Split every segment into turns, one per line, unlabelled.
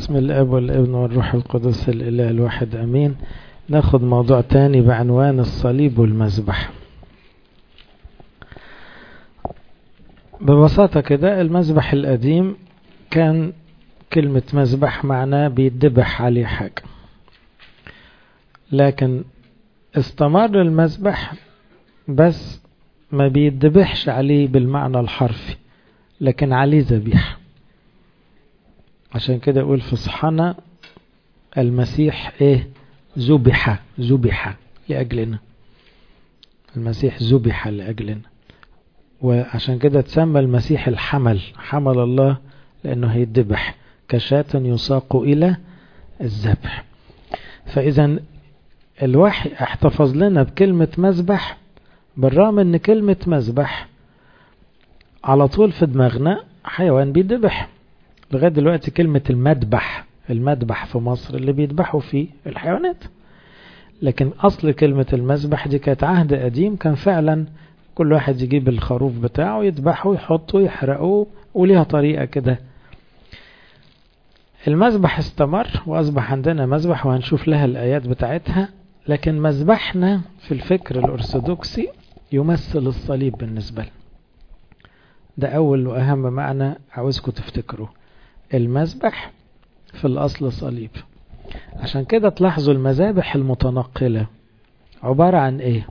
باسم الاب والابن والروح القدس الاله الواحد امين ناخد موضوع تاني بعنوان الصليب والمذبح ببساطة كده المذبح القديم كان كلمة مذبح معناه بيدبح عليه حاجة لكن استمر المذبح بس ما بيدبحش عليه بالمعنى الحرفي لكن عليه ذبيحة عشان كده يقول في صحنا المسيح ايه ذبح ذبح لأجلنا المسيح ذبح لأجلنا وعشان كده تسمى المسيح الحمل حمل الله لأنه هيدبح كشاة يساق إلى الذبح فإذا الوحي احتفظ لنا بكلمة مذبح بالرغم ان كلمة مذبح على طول في دماغنا حيوان بيدبح لغاية دلوقتي كلمة المذبح المذبح في مصر اللي بيذبحوا فيه الحيوانات لكن أصل كلمة المذبح دي كانت عهد قديم كان فعلا كل واحد يجيب الخروف بتاعه يذبحه يحطه يحرقه وليها طريقة كده المذبح استمر وأصبح عندنا مذبح وهنشوف لها الآيات بتاعتها لكن مذبحنا في الفكر الأرثوذكسي يمثل الصليب بالنسبة لنا ده أول وأهم معنى عاوزكم تفتكروا المذبح في الأصل صليب عشان كده تلاحظوا المذابح المتنقلة عبارة عن إيه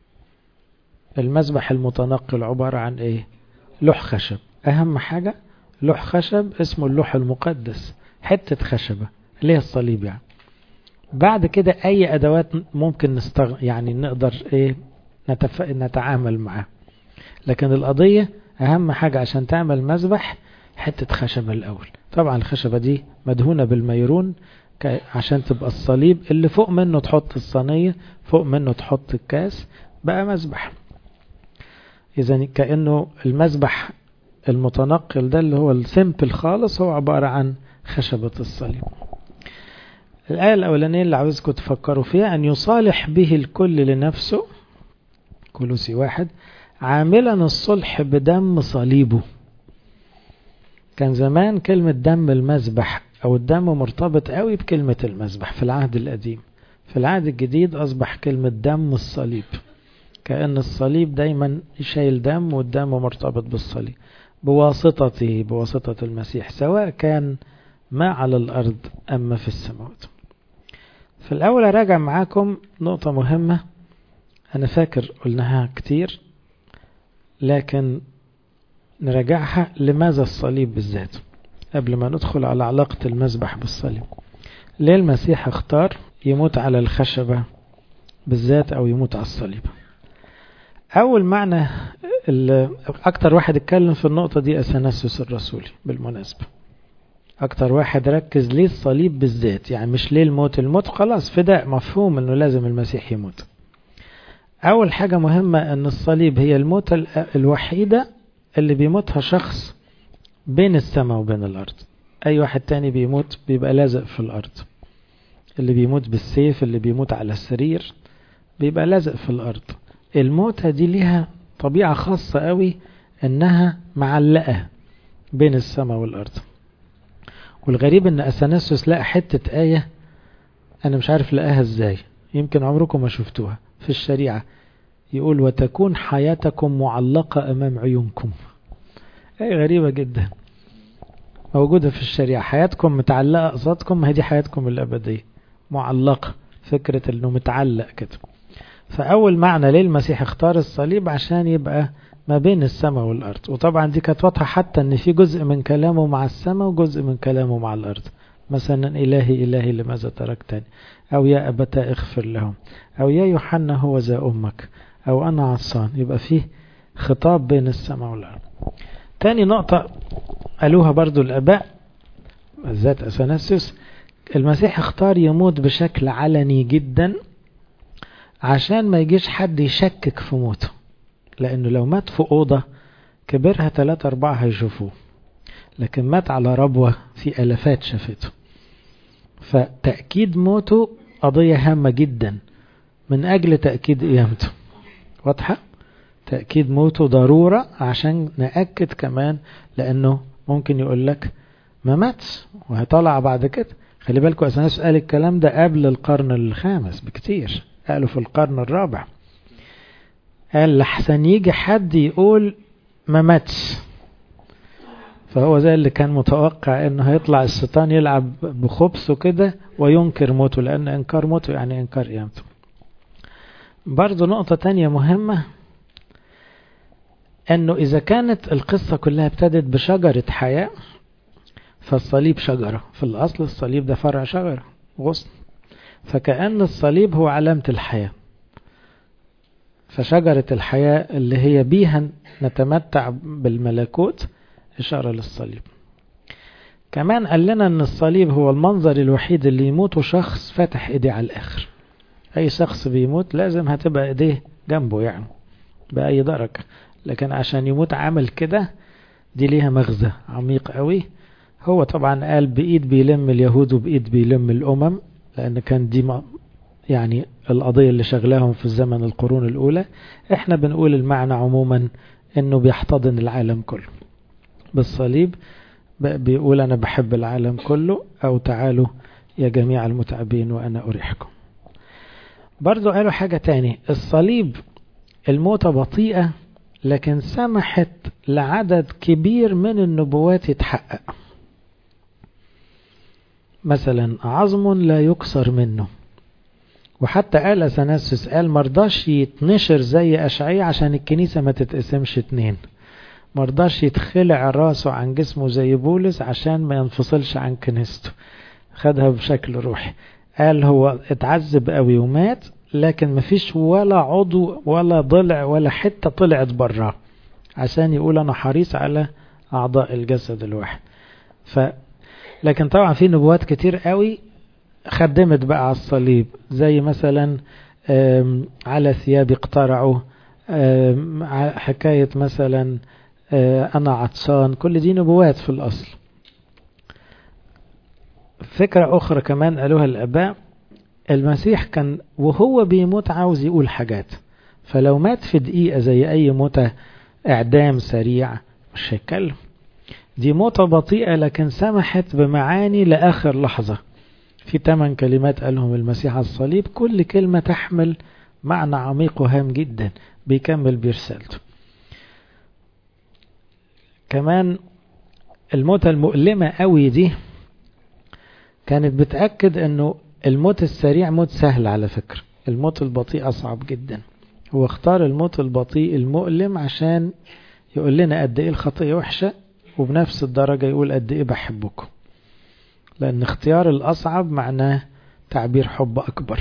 المذبح المتنقل عبارة عن إيه لوح خشب أهم حاجة لوح خشب اسمه اللوح المقدس حتة خشبة اللي هي الصليب يعني بعد كده أي أدوات ممكن نستغ... يعني نقدر إيه نتف... نتعامل معاه لكن القضية أهم حاجة عشان تعمل مذبح حتة خشبة الأول طبعا الخشبة دي مدهونة بالميرون عشان تبقى الصليب اللي فوق منه تحط الصينية فوق منه تحط الكاس بقى مذبح إذا كأنه المذبح المتنقل ده اللي هو السيمبل خالص هو عبارة عن خشبة الصليب الآية الأولانية اللي عاوزكم تفكروا فيها أن يصالح به الكل لنفسه كلوسي واحد عاملا الصلح بدم صليبه كان زمان كلمة دم المذبح أو الدم مرتبط قوي بكلمة المذبح في العهد القديم في العهد الجديد أصبح كلمة دم الصليب كأن الصليب دايما شايل دم والدم مرتبط بالصليب بواسطته بواسطة المسيح سواء كان ما على الأرض أما في السماوات في الأول أراجع معاكم نقطة مهمة أنا فاكر قلناها كتير لكن نراجعها لماذا الصليب بالذات قبل ما ندخل على علاقة المذبح بالصليب ليه المسيح اختار يموت على الخشبة بالذات أو يموت على الصليب أول معنى أكتر واحد اتكلم في النقطة دي أثناسيوس الرسولي بالمناسبة أكتر واحد ركز ليه الصليب بالذات يعني مش ليه الموت الموت خلاص فداء مفهوم أنه لازم المسيح يموت أول حاجة مهمة أن الصليب هي الموت الوحيدة اللي بيموتها شخص بين السماء وبين الأرض أي واحد تاني بيموت بيبقى لازق في الأرض اللي بيموت بالسيف اللي بيموت على السرير بيبقى لازق في الأرض الموتة دي ليها طبيعة خاصة قوي انها معلقة بين السماء والارض والغريب ان اثناسيوس لقى حتة آية انا مش عارف لقاها ازاي يمكن عمركم ما شفتوها في الشريعة يقول وتكون حياتكم معلقة امام عيونكم آية غريبة جدا موجودة في الشريعة حياتكم متعلقة قصادكم هي دي حياتكم الأبدية معلقة فكرة انه متعلق كده فأول معنى ليه المسيح اختار الصليب عشان يبقى ما بين السماء والأرض وطبعا دي كانت واضحة حتى ان في جزء من كلامه مع السماء وجزء من كلامه مع الأرض مثلا إلهي إلهي لماذا تركتني أو يا أبتا اغفر لهم أو يا يوحنا هو ذا أمك أو أنا عصان يبقى فيه خطاب بين السماء والأرض تاني نقطة قالوها برضو الآباء بالذات أثناسيوس المسيح اختار يموت بشكل علني جدا عشان ما يجيش حد يشكك في موته لأنه لو مات في أوضة كبرها ثلاثة أربعة هيشوفوه لكن مات على ربوة في ألفات شافته فتأكيد موته قضية هامة جدا من أجل تأكيد قيامته واضحة؟ تأكيد موته ضرورة عشان نأكد كمان لأنه ممكن يقول لك ما ماتش وهيطلع بعد كده خلي بالكم أثناس قال الكلام ده قبل القرن الخامس بكتير قالوا في القرن الرابع قال لحسن يجي حد يقول ما ماتش فهو زي اللي كان متوقع انه هيطلع الشيطان يلعب بخبثه كده وينكر موته لان انكار موته يعني انكار قيامته برضو نقطة تانية مهمة انه اذا كانت القصة كلها ابتدت بشجرة حياة فالصليب شجرة في الاصل الصليب ده فرع شجرة غصن فكأن الصليب هو علامة الحياة فشجرة الحياة اللي هي بيها نتمتع بالملكوت إشارة للصليب كمان قال لنا أن الصليب هو المنظر الوحيد اللي يموت شخص فاتح إيديه على الآخر أي شخص بيموت لازم هتبقى إيديه جنبه يعني بأي درجة لكن عشان يموت عامل كده دي ليها مغزى عميق قوي هو طبعا قال بإيد بيلم اليهود وبإيد بيلم الأمم لأن كان دي يعني القضية اللي شغلاهم في الزمن القرون الأولى احنا بنقول المعنى عموما انه بيحتضن العالم كله بالصليب بيقول انا بحب العالم كله او تعالوا يا جميع المتعبين وانا اريحكم برضو قالوا حاجة تاني الصليب الموتة بطيئة لكن سمحت لعدد كبير من النبوات يتحقق مثلا عظم لا يكسر منه وحتى قال أثناسوس قال مرضاش يتنشر زي أشعية عشان الكنيسة ما تتقسمش اتنين مرضاش يتخلع راسه عن جسمه زي بولس عشان ما ينفصلش عن كنيسته خدها بشكل روحي قال هو اتعذب قوي ومات لكن مفيش ولا عضو ولا ضلع ولا حتة طلعت براه عشان يقول أنا حريص على أعضاء الجسد الواحد ف لكن طبعا في نبوات كتير قوي خدمت بقى على الصليب زي مثلا على ثيابي اقترعوا حكاية مثلا أنا عطشان كل دي نبوات في الأصل فكرة أخرى كمان قالوها الآباء المسيح كان وهو بيموت عاوز يقول حاجات فلو مات في دقيقة زي أي موتة إعدام سريع مش هيتكلم دي موتة بطيئة لكن سمحت بمعاني لآخر لحظة في ثمان كلمات قالهم المسيح على الصليب كل كلمة تحمل معنى عميق وهام جدا بيكمل برسالته كمان الموتة المؤلمة قوي دي كانت بتأكد انه الموت السريع موت سهل على فكرة الموت البطيء أصعب جدا هو اختار الموت البطيء المؤلم عشان يقول لنا قد ايه الخطية وحشة وبنفس الدرجة يقول قد ايه بحبكم لأن اختيار الأصعب معناه تعبير حب أكبر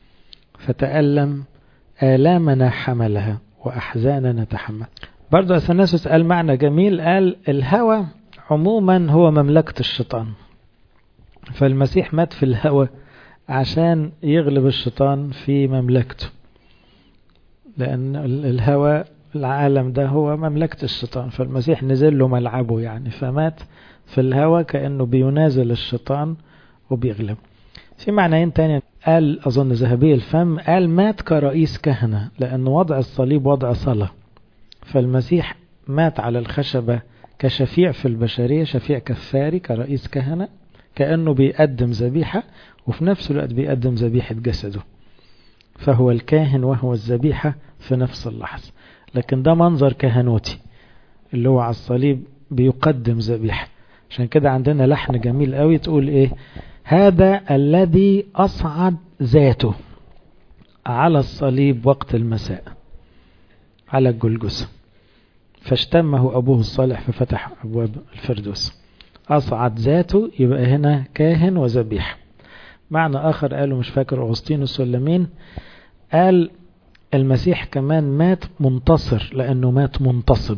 فتألم آلامنا حملها وأحزاننا تحمل برضو أثناسوس قال معنى جميل قال الهوى عموما هو مملكة الشيطان فالمسيح مات في الهوى عشان يغلب الشيطان في مملكته لأن الهوى العالم ده هو مملكة الشيطان فالمسيح نزل له ملعبه يعني فمات في الهوى كأنه بينازل الشيطان وبيغلب في معنيين تاني قال أظن ذهبي الفم قال مات كرئيس كهنة لأن وضع الصليب وضع صلاة فالمسيح مات على الخشبة كشفيع في البشرية شفيع كفاري كرئيس كهنة كأنه بيقدم ذبيحة وفي نفس الوقت بيقدم ذبيحة جسده فهو الكاهن وهو الذبيحة في نفس اللحظة لكن ده منظر كهنوتي اللي هو على الصليب بيقدم ذبيحة عشان كده عندنا لحن جميل قوي تقول ايه هذا الذي أصعد ذاته على الصليب وقت المساء على الجلجسة فاشتمه أبوه الصالح ففتح أبواب الفردوس أصعد ذاته يبقى هنا كاهن وذبيح معنى آخر قاله مش فاكر أغسطينوس ولا مين قال المسيح كمان مات منتصر لأنه مات منتصب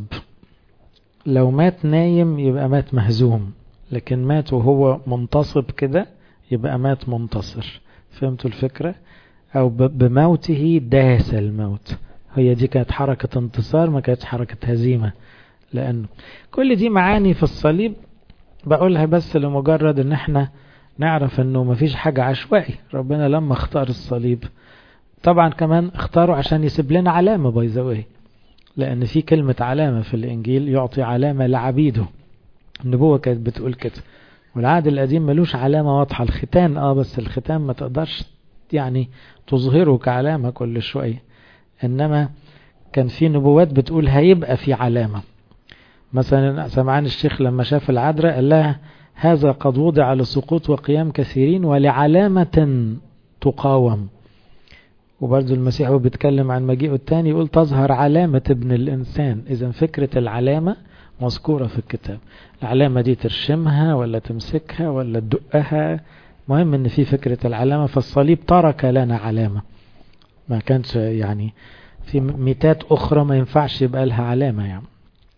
لو مات نايم يبقى مات مهزوم لكن مات وهو منتصب كده يبقى مات منتصر فهمتوا الفكرة أو بموته داس الموت هي دي كانت حركة انتصار ما كانتش حركة هزيمة لأنه كل دي معاني في الصليب بقولها بس لمجرد ان احنا نعرف انه مفيش حاجة عشوائي ربنا لما اختار الصليب طبعا كمان اختاره عشان يسيب لنا علامة بايزاوي لان في كلمة علامة في الانجيل يعطي علامة لعبيده النبوة كانت بتقول كده والعهد القديم ملوش علامة واضحة الختان اه بس الختان ما تقدرش يعني تظهره كعلامة كل شوية انما كان في نبوات بتقول هيبقى في علامة مثلا سمعان الشيخ لما شاف العذراء قال لها هذا قد وضع لسقوط وقيام كثيرين ولعلامة تقاوم وبرضه المسيح هو بيتكلم عن مجيئه الثاني يقول تظهر علامة ابن الإنسان إذا فكرة العلامة مذكورة في الكتاب العلامة دي ترشمها ولا تمسكها ولا تدقها مهم ان في فكرة العلامة فالصليب ترك لنا علامة ما كانش يعني في ميتات أخرى ما ينفعش يبقى لها علامة يعني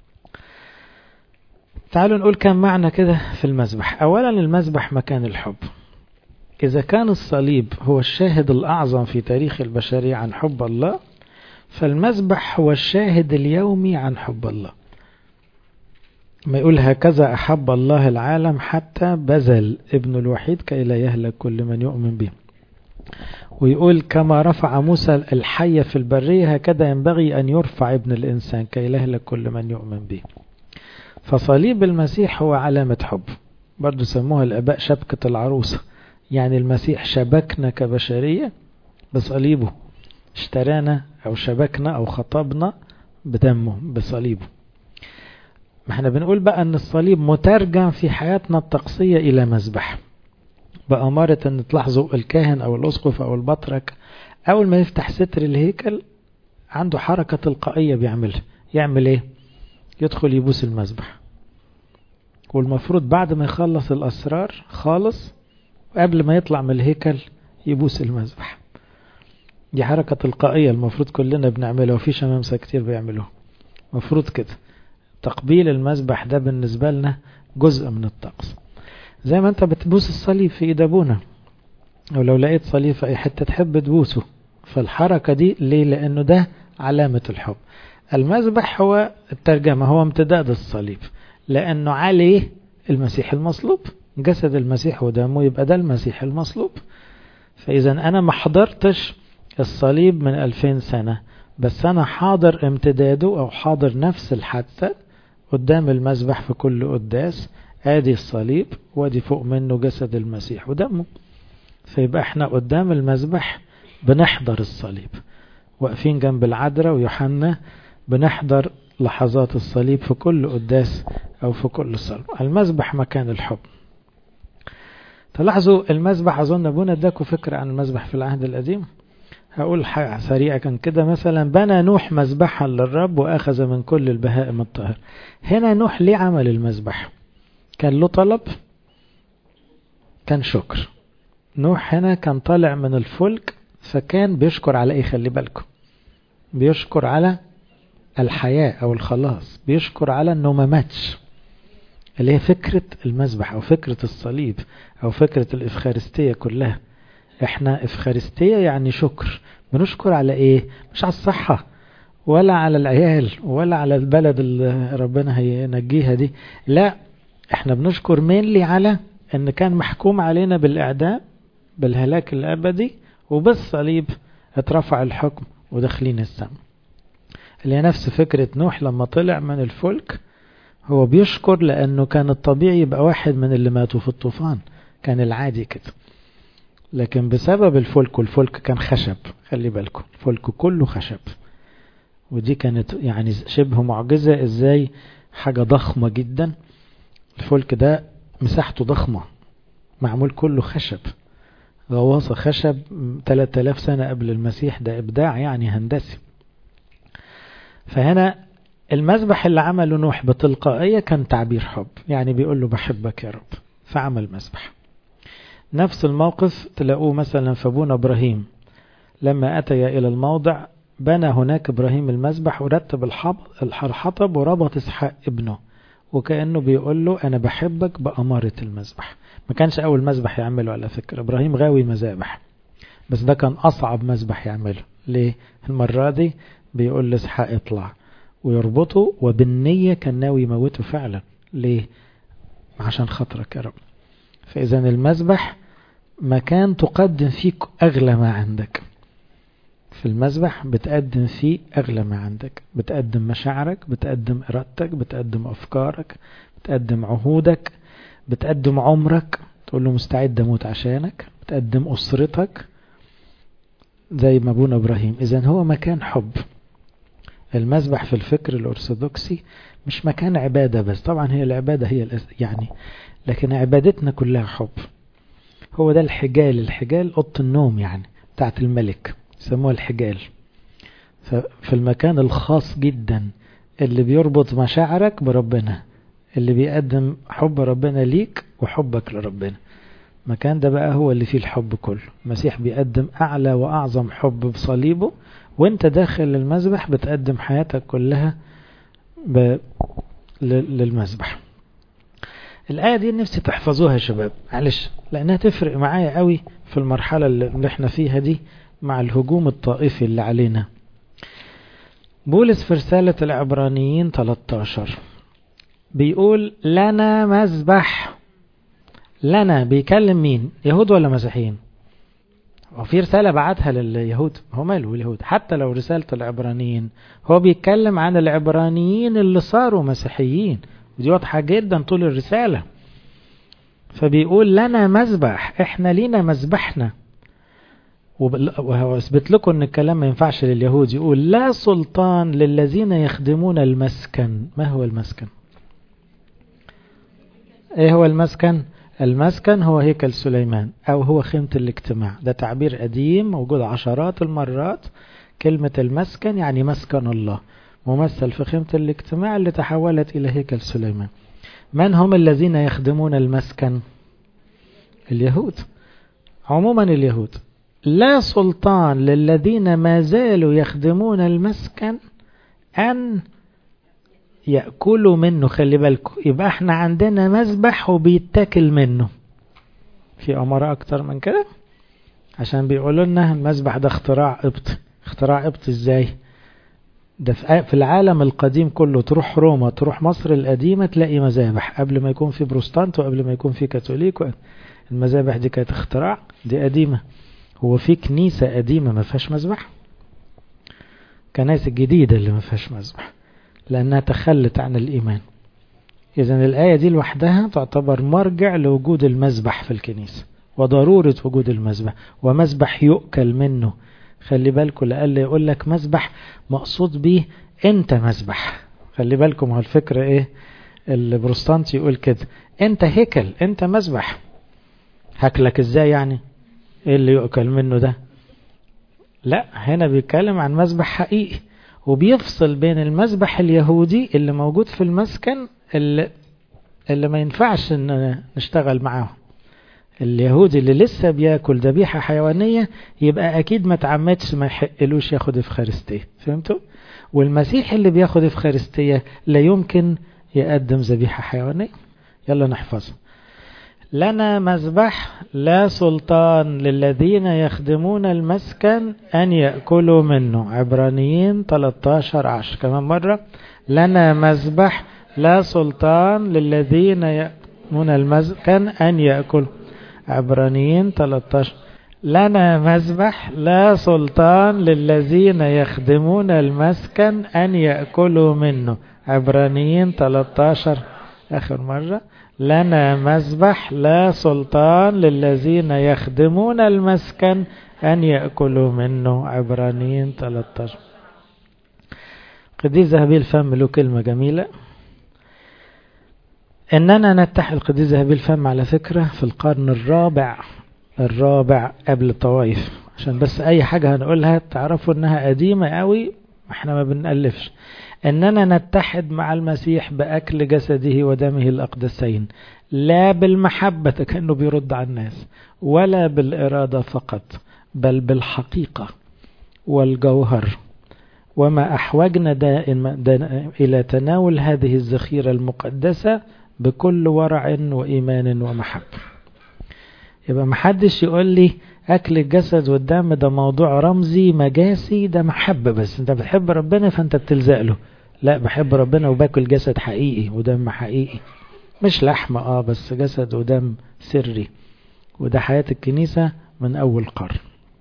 تعالوا نقول كم معنى كده في المذبح أولا المذبح مكان الحب إذا كان الصليب هو الشاهد الأعظم في تاريخ البشرية عن حب الله فالمذبح هو الشاهد اليومي عن حب الله ما يقول هكذا أحب الله العالم حتى بذل ابن الوحيد كي لا يهلك كل من يؤمن به ويقول كما رفع موسى الحي في البرية هكذا ينبغي أن يرفع ابن الإنسان كي لا يهلك كل من يؤمن به فصليب المسيح هو علامة حب برضو سموها الأباء شبكة العروسة يعني المسيح شبكنا كبشرية بصليبه اشترانا أو شبكنا أو خطبنا بدمه بصليبه ما احنا بنقول بقى ان الصليب مترجم في حياتنا الطقسية الى مذبح بأمارة ان تلاحظوا الكاهن او الاسقف او البطرك اول ما يفتح ستر الهيكل عنده حركة تلقائية بيعملها يعمل ايه يدخل يبوس المذبح والمفروض بعد ما يخلص الاسرار خالص قبل ما يطلع من الهيكل يبوس المذبح دي حركة تلقائية المفروض كلنا بنعملها وفي شمامسة كتير بيعملوها مفروض كده تقبيل المذبح ده بالنسبة لنا جزء من الطقس زي ما انت بتبوس الصليب في ايد ابونا او لو لقيت صليب في اي حتة تحب تبوسه فالحركة دي ليه لانه ده علامة الحب المذبح هو الترجمة هو امتداد الصليب لانه عليه المسيح المصلوب جسد المسيح ودمه يبقى ده المسيح المصلوب فاذا انا ما حضرتش الصليب من 2000 سنة بس انا حاضر امتداده او حاضر نفس الحادثة قدام المذبح في كل قداس ادي الصليب وادي فوق منه جسد المسيح ودمه فيبقى احنا قدام المذبح بنحضر الصليب واقفين جنب العذراء ويوحنا بنحضر لحظات الصليب في كل قداس او في كل صلب المذبح مكان الحب تلاحظوا المذبح اظن ابونا اداكم فكرة عن المذبح في العهد القديم هقول حاجة سريعة كان كده مثلا بنى نوح مذبحا للرب وأخذ من كل البهائم الطاهر هنا نوح ليه عمل المذبح كان له طلب كان شكر نوح هنا كان طالع من الفلك فكان بيشكر على ايه خلي بالكم بيشكر على الحياة او الخلاص بيشكر على انه ما ماتش اللي هي فكرة المذبح او فكرة الصليب او فكرة الافخارستية كلها احنا افخارستية يعني شكر بنشكر على ايه مش على الصحة ولا على العيال ولا على البلد اللي ربنا هينجيها دي لا احنا بنشكر مينلي على ان كان محكوم علينا بالاعدام بالهلاك الابدي وبالصليب اترفع الحكم وداخلين السماء اللي هي نفس فكرة نوح لما طلع من الفلك هو بيشكر لانه كان الطبيعي يبقى واحد من اللي ماتوا في الطوفان كان العادي كده لكن بسبب الفلك والفلك كان خشب خلي بالكم الفلك كله خشب ودي كانت يعني شبه معجزة ازاي حاجة ضخمة جدا الفلك ده مساحته ضخمة معمول كله خشب غواصة خشب 3000 سنة قبل المسيح ده إبداع يعني هندسي فهنا المذبح اللي عمله نوح بتلقائية كان تعبير حب يعني بيقول له بحبك يا رب فعمل مذبح نفس الموقف تلاقوه مثلا في ابونا ابراهيم لما اتي الى الموضع بنى هناك ابراهيم المذبح ورتب الحطب وربط اسحاق ابنه وكانه بيقول له انا بحبك باماره المذبح ما كانش اول مذبح يعمله على فكره ابراهيم غاوي مذابح بس ده كان اصعب مذبح يعمله ليه المره دي بيقول لاسحاق اطلع ويربطه وبالنيه كان ناوي يموته فعلا ليه عشان خاطرك يا رب فإذا المذبح مكان تقدم فيه أغلى ما عندك في المذبح بتقدم فيه أغلى ما عندك بتقدم مشاعرك بتقدم إرادتك بتقدم أفكارك بتقدم عهودك بتقدم عمرك تقول له مستعد اموت عشانك بتقدم اسرتك زي ما ابونا ابراهيم اذا هو مكان حب المذبح في الفكر الارثوذكسي مش مكان عبادة بس طبعا هي العبادة هي يعني لكن عبادتنا كلها حب هو ده الحجال الحجال اوضه النوم يعني بتاعت الملك يسموها الحجال في المكان الخاص جدا اللي بيربط مشاعرك بربنا اللي بيقدم حب ربنا ليك وحبك لربنا المكان ده بقى هو اللي فيه الحب كله المسيح بيقدم أعلى وأعظم حب بصليبه وانت داخل المذبح بتقدم حياتك كلها ب... للمذبح الآية دي نفسي تحفظوها يا شباب معلش لأنها تفرق معايا قوي في المرحلة اللي احنا فيها دي مع الهجوم الطائفي اللي علينا بولس في رسالة العبرانيين 13 بيقول لنا مذبح لنا بيكلم مين يهود ولا مسيحيين وفي رسالة بعتها لليهود هو ماله اليهود حتى لو رسالة العبرانيين هو بيتكلم عن العبرانيين اللي صاروا مسيحيين ودي واضحة جدا طول الرسالة فبيقول لنا مذبح احنا لينا مذبحنا وهو اثبت لكم ان الكلام ما ينفعش لليهود يقول لا سلطان للذين يخدمون المسكن ما هو المسكن ايه هو المسكن المسكن هو هيكل سليمان او هو خيمة الاجتماع ده تعبير قديم موجود عشرات المرات كلمة المسكن يعني مسكن الله ممثل في خيمة الاجتماع اللي تحولت الى هيكل سليمان من هم الذين يخدمون المسكن اليهود عموما اليهود لا سلطان للذين ما زالوا يخدمون المسكن أن يأكلوا منه خلي بالكم يبقى احنا عندنا مذبح وبيتاكل منه في أمر أكتر من كده عشان بيقولوا لنا المذبح ده اختراع قبط اختراع قبط ازاي ده في العالم القديم كله تروح روما تروح مصر القديمة تلاقي مذابح قبل ما يكون في بروستانت وقبل ما يكون في كاثوليك المذابح دي كانت اختراع دي قديمة هو في كنيسة قديمة ما فيهاش مذبح كنائس الجديدة اللي ما فيهاش مذبح لأنها تخلت عن الإيمان إذا الآية دي لوحدها تعتبر مرجع لوجود المذبح في الكنيسة وضرورة وجود المذبح ومذبح يؤكل منه خلي بالكم لألا يقول لك مذبح مقصود به أنت مذبح خلي بالكم هو الفكرة إيه البروستانت يقول كده أنت هيكل أنت مذبح هاكلك إزاي يعني ايه اللي يؤكل منه ده لا هنا بيتكلم عن مذبح حقيقي وبيفصل بين المذبح اليهودي اللي موجود في المسكن اللي, اللي ما ينفعش ان نشتغل معاه اليهودي اللي لسه بياكل ذبيحة حيوانية يبقى اكيد ما تعمدش ما يحقلوش ياخد افخارستية فهمتوا والمسيح اللي بياخد افخارستية لا يمكن يقدم ذبيحة حيوانية يلا نحفظها لنا مذبح لا سلطان للذين يخدمون المسكن أن يأكلوا منه عبرانيين 13 عشر كمان مرة لنا مذبح لا سلطان للذين يأكلون المسكن أن يأكلوا عبرانيين 13 لنا مذبح لا سلطان للذين يخدمون المسكن أن يأكلوا منه عبرانيين 13 آخر مرة لنا مذبح لا سلطان للذين يخدمون المسكن أن يأكلوا منه عبرانيين 13 قديس ذهبي الفم له كلمة جميلة إننا نتحد القديس ذهبي الفم على فكرة في القرن الرابع الرابع قبل الطوائف عشان بس أي حاجة هنقولها تعرفوا إنها قديمة قوي احنا ما بنألفش أننا نتحد مع المسيح بأكل جسده ودمه الأقدسين لا بالمحبة كأنه بيرد على الناس ولا بالإرادة فقط بل بالحقيقة والجوهر وما أحوجنا دائما دائما إلى تناول هذه الذخيرة المقدسة بكل ورع وإيمان ومحبة يبقى محدش يقول لي أكل الجسد والدم ده موضوع رمزي مجاسي ده محبة بس أنت بتحب ربنا فأنت بتلزق له لا بحب ربنا وباكل جسد حقيقي ودم حقيقي مش لحمة اه بس جسد ودم سري وده حياة الكنيسة من أول قرن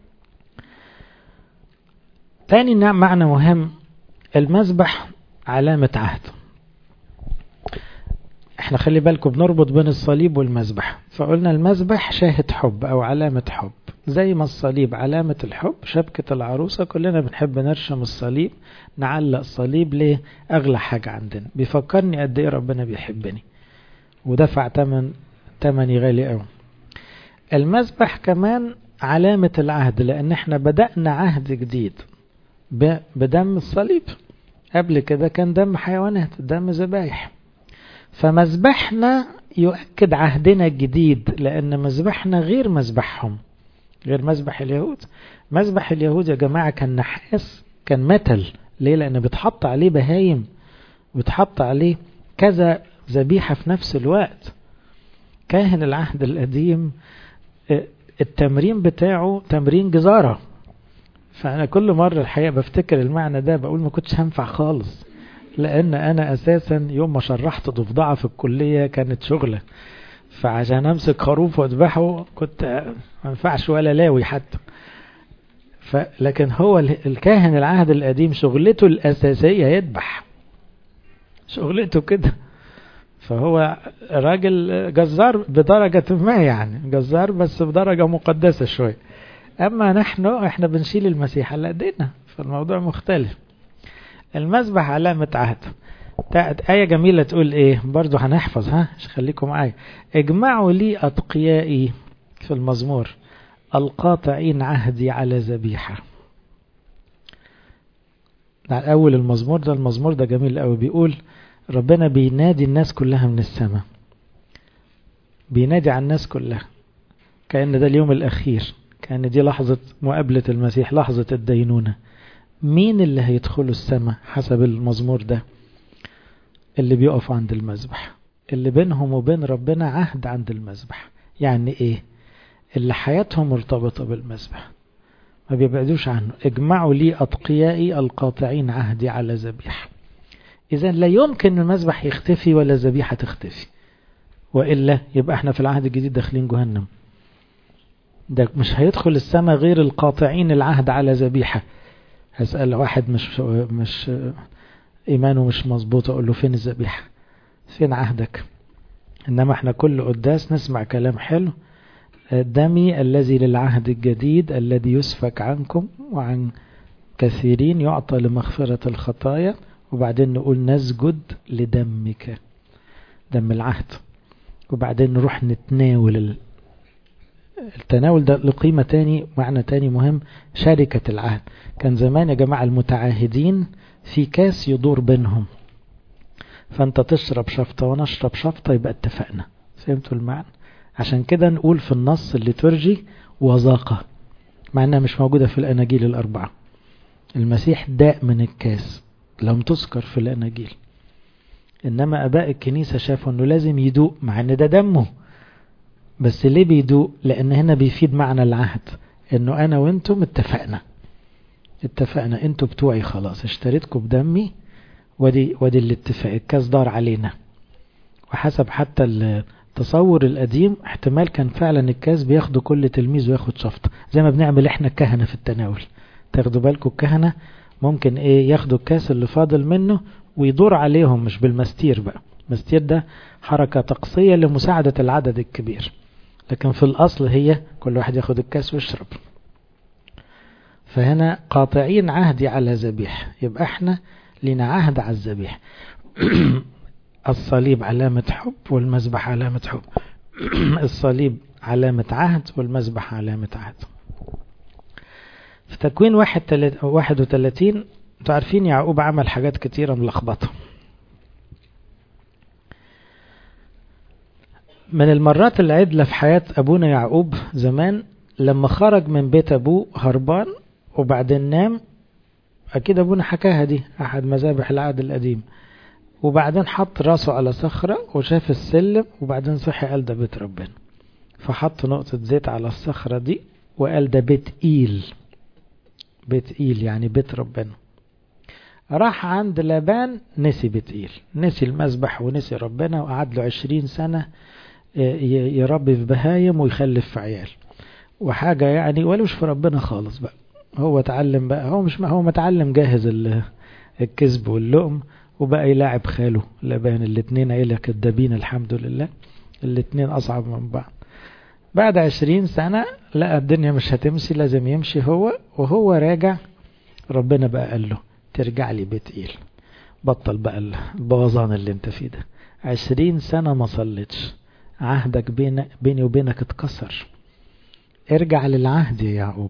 تاني معنى مهم المذبح علامة عهد احنا خلي بالكم بنربط بين الصليب والمذبح فقلنا المذبح شاهد حب او علامة حب زي ما الصليب علامة الحب شبكة العروسة كلنا بنحب نرشم الصليب نعلق صليب ليه اغلى حاجة عندنا بيفكرني قد ايه ربنا بيحبني ودفع تمن تمني غالي قوي المذبح كمان علامة العهد لان احنا بدأنا عهد جديد بدم الصليب قبل كده كان دم حيوانات دم ذبايح فمذبحنا يؤكد عهدنا الجديد لأن مذبحنا غير مذبحهم غير مذبح اليهود مذبح اليهود يا جماعة كان نحاس كان متل ليه لأن بتحط عليه بهايم بتحط عليه كذا ذبيحة في نفس الوقت كاهن العهد القديم التمرين بتاعه تمرين جزارة فأنا كل مرة الحقيقة بفتكر المعنى ده بقول ما كنتش هنفع خالص لأن أنا أساسا يوم ما شرحت ضفدعة في الكلية كانت شغلة فعشان أمسك خروف وأذبحه كنت ما ينفعش ولا لاوي حتى لكن هو الكاهن العهد القديم شغلته الأساسية يذبح شغلته كده فهو راجل جزار بدرجة ما يعني جزار بس بدرجة مقدسة شوية أما نحن احنا بنشيل المسيح على ايدينا فالموضوع مختلف المذبح علامة عهد آية جميلة تقول ايه برضو هنحفظ ها مش خليكم معايا اجمعوا لي أتقيائي في المزمور القاطعين عهدي على ذبيحة أول المزمور ده المزمور ده جميل قوي بيقول ربنا بينادي الناس كلها من السماء بينادي على الناس كلها كأن ده اليوم الأخير كأن دي لحظة مقابلة المسيح لحظة الدينونة مين اللي هيدخلوا السماء حسب المزمور ده اللي بيقف عند المذبح اللي بينهم وبين ربنا عهد عند المذبح يعني ايه اللي حياتهم مرتبطة بالمذبح ما بيبعدوش عنه اجمعوا لي أتقيائي القاطعين عهدي على ذبيح إذا لا يمكن المذبح يختفي ولا الذبيحة تختفي وإلا يبقى احنا في العهد الجديد داخلين جهنم ده مش هيدخل السماء غير القاطعين العهد على ذبيحة هسأل واحد مش مش إيمانه مش مظبوط أقول له فين الذبيحة فين عهدك إنما احنا كل قداس نسمع كلام حلو دمي الذي للعهد الجديد الذي يسفك عنكم وعن كثيرين يعطى لمغفرة الخطايا وبعدين نقول نسجد لدمك دم العهد وبعدين نروح نتناول التناول ده لقيمة تاني معنى تاني مهم شركة العهد كان زمان يا جماعة المتعاهدين في كاس يدور بينهم فانت تشرب شفطة وانا اشرب شفطة يبقى اتفقنا فهمتوا المعنى عشان كده نقول في النص الليتورجي وذاقة مع انها مش موجودة في الاناجيل الاربعة المسيح داء من الكاس لم تذكر في الاناجيل انما اباء الكنيسة شافوا انه لازم يدوق مع ان ده دمه بس ليه بيدوق لان هنا بيفيد معنى العهد انه انا وانتم اتفقنا اتفقنا انتوا بتوعي خلاص اشتريتكم بدمي ودي ودي الاتفاق الكاس دار علينا وحسب حتى التصور القديم احتمال كان فعلا الكاس بياخدوا كل تلميذ وياخد شفطة زي ما بنعمل احنا الكهنة في التناول تاخدوا بالكم الكهنة ممكن ايه ياخدوا الكاس اللي فاضل منه ويدور عليهم مش بالمستير بقى المستير ده حركة تقصية لمساعدة العدد الكبير لكن في الأصل هي كل واحد ياخد الكاس ويشرب فهنا قاطعين عهدي على ذبيح يبقى احنا لنا عهد على الذبيح الصليب علامة حب والمذبح علامة حب الصليب علامة عهد والمذبح علامة عهد في تكوين واحد, تلت... واحد وتلاتين انتوا عارفين يعقوب عمل حاجات كتيرة ملخبطة من المرات العدلة في حياة أبونا يعقوب زمان لما خرج من بيت أبوه هربان وبعدين نام أكيد أبونا حكاها دي أحد مذابح العهد القديم وبعدين حط راسه على صخرة وشاف السلم وبعدين صحي قال ده بيت ربنا فحط نقطة زيت على الصخرة دي وقال ده بيت إيل بيت إيل يعني بيت ربنا راح عند لابان نسي بيت إيل نسي المذبح ونسي ربنا وقعد له عشرين سنة يربي في بهايم ويخلف في عيال وحاجة يعني ولوش في ربنا خالص بقى هو اتعلم بقى هو مش هو متعلم جاهز الكذب واللؤم وبقى يلاعب خاله لبان الاتنين عيلة كدابين الحمد لله الاتنين أصعب من بعض بعد عشرين سنة لقى الدنيا مش هتمشي لازم يمشي هو وهو راجع ربنا بقى قال له ترجع لي بتقيل بطل بقى البوظان اللي انت فيه ده عشرين سنة ما صليتش عهدك بين بيني وبينك اتكسر ارجع للعهد يا يعقوب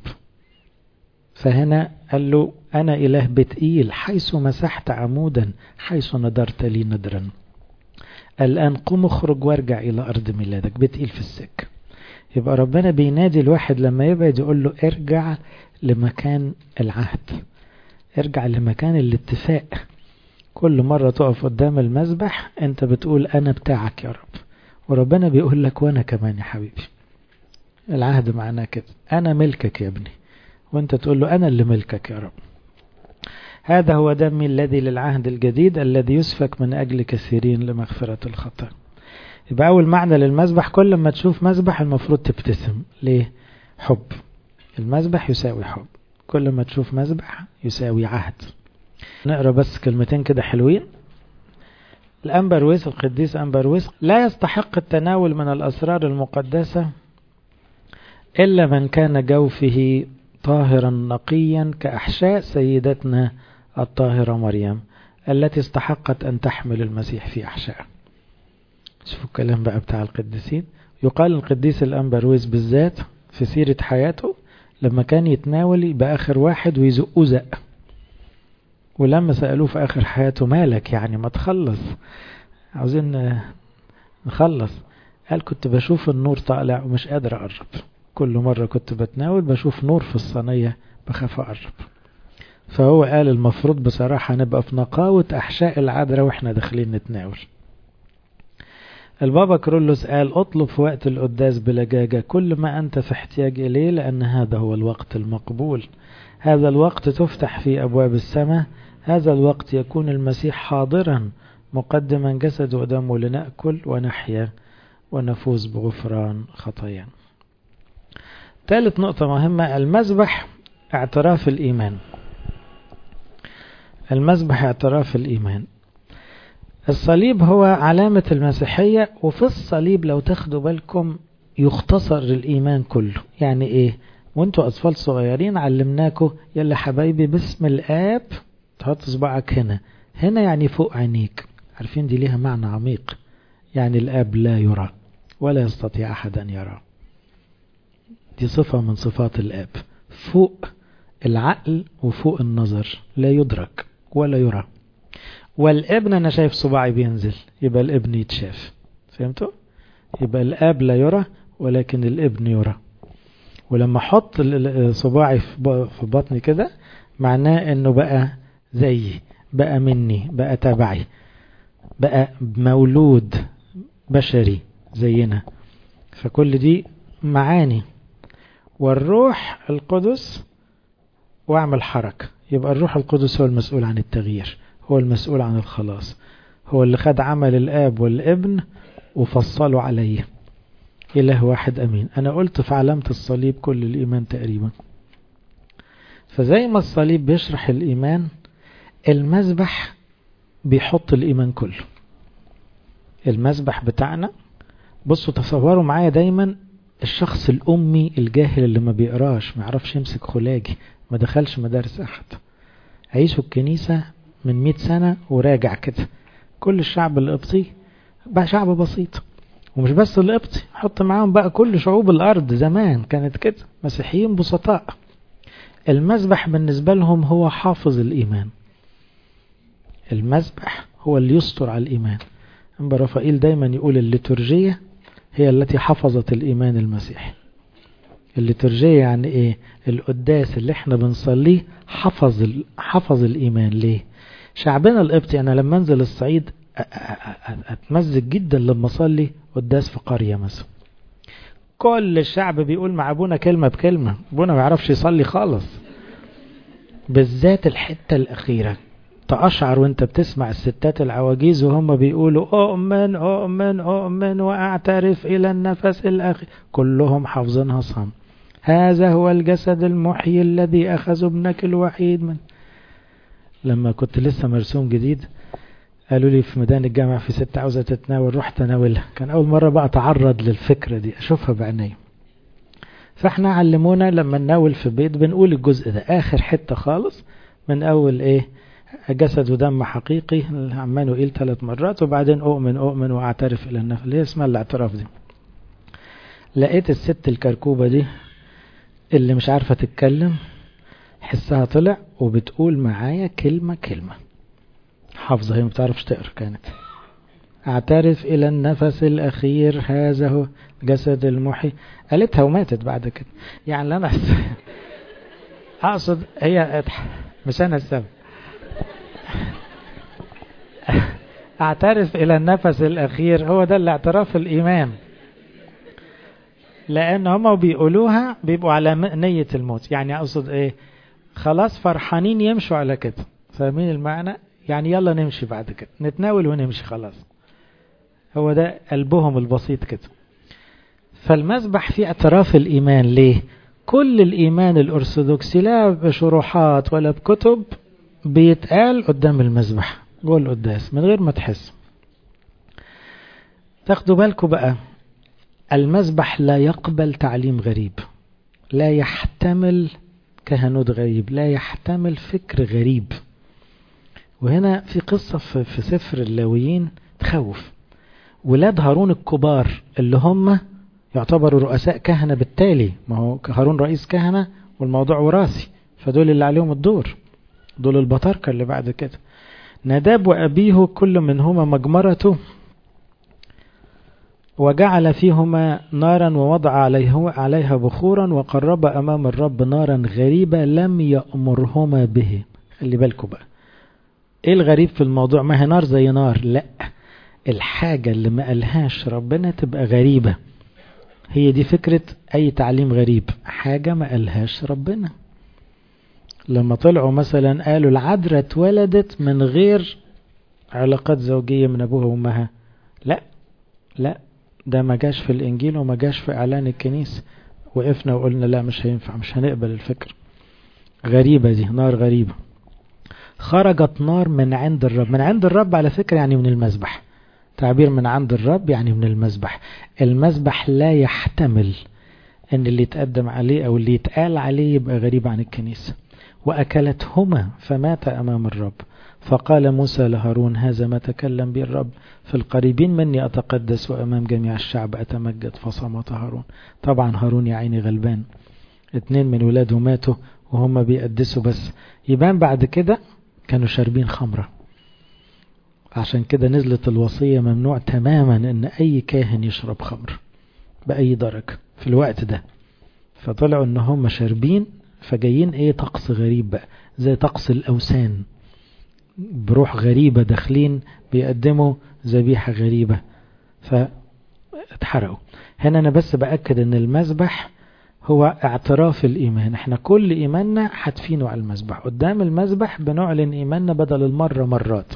فهنا قال له أنا إله بتقيل حيث مسحت عمودا حيث ندرت لي ندرا الآن قم اخرج وارجع إلى أرض ميلادك بتقيل في السكة يبقى ربنا بينادي الواحد لما يبعد يقول له ارجع لمكان العهد ارجع لمكان الاتفاق كل مرة تقف قدام المذبح انت بتقول انا بتاعك يا رب وربنا بيقول لك وانا كمان يا حبيبي العهد معناه كده انا ملكك يا ابني وانت تقول له انا اللي ملكك يا رب هذا هو دمي الذي للعهد الجديد الذي يسفك من اجل كثيرين لمغفرة الخطأ يبقى اول معنى للمذبح كل ما تشوف مذبح المفروض تبتسم ليه حب المذبح يساوي حب كل ما تشوف مذبح يساوي عهد نقرا بس كلمتين كده حلوين الأنبرويس القديس أنبرويس لا يستحق التناول من الأسرار المقدسة إلا من كان جوفه طاهرا نقيا كأحشاء سيدتنا الطاهرة مريم التي استحقت أن تحمل المسيح في أحشائها شوفوا الكلام بقى بتاع القديسين يقال القديس الأنبرويس بالذات في سيرة حياته لما كان يتناول يبقى آخر واحد ويزقه زق ولما سألوه في آخر حياته مالك يعني ما تخلص عاوزين نخلص قال كنت بشوف النور طالع ومش قادر أقرب كل مرة كنت بتناول بشوف نور في الصينية بخاف أقرب فهو قال المفروض بصراحة نبقى في نقاوة أحشاء العذراء وإحنا داخلين نتناول البابا كرولوس قال اطلب في وقت القداس بلجاجة كل ما أنت في احتياج إليه لأن هذا هو الوقت المقبول هذا الوقت تفتح في أبواب السماء هذا الوقت يكون المسيح حاضرا مقدما جسد ودمه لنأكل ونحيا ونفوز بغفران خطايا ثالث نقطة مهمة المذبح اعتراف الإيمان المذبح اعتراف الإيمان الصليب هو علامة المسيحية وفي الصليب لو تاخدوا بالكم يختصر الإيمان كله يعني إيه وانتوا أطفال صغيرين علمناكم يلا حبايبي باسم الآب تحط صباعك هنا هنا يعني فوق عينيك عارفين دي ليها معنى عميق يعني الآب لا يرى ولا يستطيع أحد أن يرى دي صفة من صفات الآب فوق العقل وفوق النظر لا يدرك ولا يرى والابن أنا شايف صباعي بينزل يبقى الابن يتشاف فهمتوا؟ يبقى الآب لا يرى ولكن الابن يرى ولما احط صباعي في بطني كده معناه انه بقى زيي بقى مني بقى تبعي بقى مولود بشري زينا فكل دي معاني والروح القدس واعمل حركة يبقى الروح القدس هو المسؤول عن التغيير هو المسؤول عن الخلاص هو اللي خد عمل الآب والابن وفصله عليه إله واحد أمين أنا قلت في علامة الصليب كل الإيمان تقريبا فزي ما الصليب بيشرح الإيمان المذبح بيحط الإيمان كله المذبح بتاعنا بصوا تصوروا معايا دايما الشخص الأمي الجاهل اللي ما بيقراش ما يعرفش يمسك خلاجي ما دخلش مدارس أحد عيشوا الكنيسة من مئة سنة وراجع كده كل الشعب القبطي بقى شعب بسيط ومش بس القبطي حط معاهم بقى كل شعوب الأرض زمان كانت كده مسيحيين بسطاء المذبح بالنسبة لهم هو حافظ الإيمان المذبح هو اللي يستر على الإيمان أنبا رفائيل دايما يقول الليتورجية هي التي حفظت الإيمان المسيحي الليتورجية يعني إيه القداس اللي احنا بنصليه حفظ حفظ الإيمان ليه شعبنا القبطي أنا لما أنزل الصعيد أتمزج جدا لما أصلي قداس في قرية مثلا كل الشعب بيقول مع أبونا كلمة بكلمة أبونا ما يعرفش يصلي خالص بالذات الحتة الأخيرة تأشعر وانت بتسمع الستات العواجيز وهم بيقولوا أؤمن أؤمن أؤمن وأعترف إلى النفس الأخير كلهم حافظينها صم هذا هو الجسد المحيي الذي أخذ ابنك الوحيد من لما كنت لسه مرسوم جديد قالوا لي في ميدان الجامع في ست عاوزة تتناول رحت تناولها كان أول مرة بقى أتعرض للفكرة دي أشوفها بعيني فاحنا علمونا لما نناول في البيت بنقول الجزء ده آخر حتة خالص من أول إيه جسد ودم حقيقي عمانوئيل ثلاث مرات وبعدين أؤمن أؤمن وأعترف إلى النفس اللي هي اسمها الاعتراف دي لقيت الست الكركوبة دي اللي مش عارفة تتكلم حسها طلع وبتقول معايا كلمة كلمة حافظة هي ما بتعرفش تقرا كانت اعترف الى النفس الاخير هذا هو جسد المحي قالتها وماتت بعد كده يعني انا اقصد هي مش انا السبب اعترف الى النفس الاخير هو ده الاعتراف الايمان لان هما بيقولوها بيبقوا على نية الموت يعني اقصد ايه خلاص فرحانين يمشوا على كده فاهمين المعنى يعني يلا نمشي بعد كده نتناول ونمشي خلاص هو ده قلبهم البسيط كده فالمسبح فيه اعتراف الإيمان ليه كل الإيمان الأرثوذكسي لا بشروحات ولا بكتب بيتقال قدام المسبح جوه القداس من غير ما تحس تاخدوا بالكم بقى المسبح لا يقبل تعليم غريب لا يحتمل كهنوت غريب لا يحتمل فكر غريب وهنا في قصة في سفر اللاويين تخوف ولاد هارون الكبار اللي هم يعتبروا رؤساء كهنة بالتالي ما هو هارون رئيس كهنة والموضوع وراثي فدول اللي عليهم الدور دول البطاركة اللي بعد كده نداب وأبيه كل منهما مجمرته وجعل فيهما نارا ووضع عليه عليها بخورا وقرب أمام الرب نارا غريبة لم يأمرهما به خلي بالكم بقى ايه الغريب في الموضوع ما هي نار زي نار لا الحاجة اللي ما قالهاش ربنا تبقى غريبة هي دي فكرة اي تعليم غريب حاجة ما قالهاش ربنا لما طلعوا مثلا قالوا العذراء اتولدت من غير علاقات زوجية من ابوها وامها لا لا ده ما جاش في الانجيل وما جاش في اعلان الكنيسة وقفنا وقلنا لا مش هينفع مش هنقبل الفكر غريبة دي نار غريبة خرجت نار من عند الرب من عند الرب على فكرة يعني من المذبح تعبير من عند الرب يعني من المذبح المذبح لا يحتمل ان اللي يتقدم عليه او اللي يتقال عليه يبقى غريب عن الكنيسة واكلتهما فمات امام الرب فقال موسى لهارون هذا ما تكلم به الرب في القريبين مني أتقدس وأمام جميع الشعب أتمجد فصمت هارون طبعا هارون يا عيني غلبان اتنين من ولاده ماتوا وهم بيقدسوا بس يبان بعد كده كانوا شاربين خمرة عشان كده نزلت الوصية ممنوع تماما ان اي كاهن يشرب خمر بأي درجة في الوقت ده فطلعوا ان هم شاربين فجايين ايه طقس غريب بقى زي طقس الاوثان بروح غريبة داخلين بيقدموا ذبيحة غريبة فاتحرقوا هنا انا بس بأكد ان المذبح هو اعتراف الإيمان احنا كل إيماننا حتفينه على المذبح قدام المذبح بنعلن إيماننا بدل المرة مرات